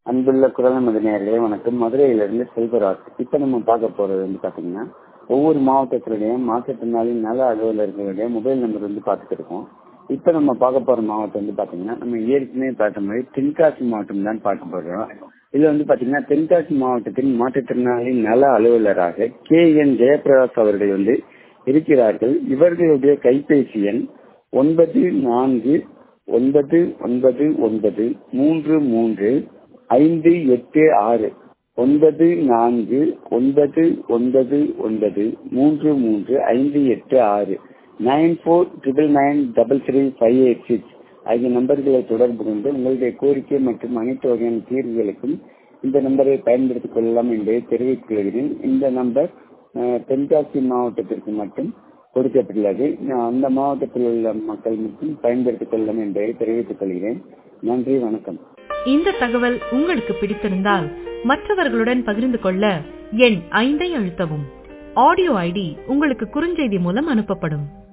அன்புள்ள குரல் மதினியர்களே வணக்கம் மதுரையிலிருந்து செல்வராஜ் இப்ப நம்ம பார்க்க போறது வந்து பாத்தீங்கன்னா ஒவ்வொரு மாவட்டத்திலுடைய மாற்றுத்திறனாளி நல அலுவலர்களுடைய மொபைல் நம்பர் வந்து பார்த்துட்டு இருக்கோம் இப்ப நம்ம பார்க்க போற மாவட்டம் வந்து பாத்தீங்கன்னா நம்ம ஏற்கனவே பார்த்த மாதிரி தென்காசி மாவட்டம் தான் பார்க்க போறோம் இதுல வந்து பாத்தீங்கன்னா தென்காசி மாவட்டத்தின் மாற்றுத்திறனாளி நல அலுவலராக கே என் ஜெயபிரகாஷ் அவர்கள் வந்து இருக்கிறார்கள் இவர்களுடைய கைபேசி எண் ஒன்பது நான்கு ஒன்பது ஒன்பது ஒன்பது மூன்று மூன்று ஐந்து எட்டு ஆறு ஒன்பது நான்கு ஒன்பது ஒன்பது ஒன்பது மூன்று மூன்று ஐந்து எட்டு ஆறு nine four triple nine double three five eight six ஆகிய நம்பர்களை தொடர்பு கொண்டு உங்களுடைய கோரிக்கை மற்றும் அனைத்து வகையான தீர்வுகளுக்கும் இந்த நம்பரை பயன்படுத்திக் கொள்ளலாம் என்பதை தெரிவித்துக் கொள்கிறேன் இந்த நம்பர் தென்காசி மாவட்டத்திற்கு மட்டும் கொடுக்கப்பட்டுள்ளது அந்த மாவட்டத்தில் உள்ள மக்கள் மட்டும் பயன்படுத்திக் கொள்ளலாம் என்பதை தெரிவித்துக் கொள்கிறேன் நன்றி வணக்கம் இந்த தகவல் உங்களுக்கு பிடித்திருந்தால் மற்றவர்களுடன் பகிர்ந்து கொள்ள எண் ஐந்தை அழுத்தவும் ஆடியோ ஐடி உங்களுக்கு குறுஞ்செய்தி மூலம் அனுப்பப்படும்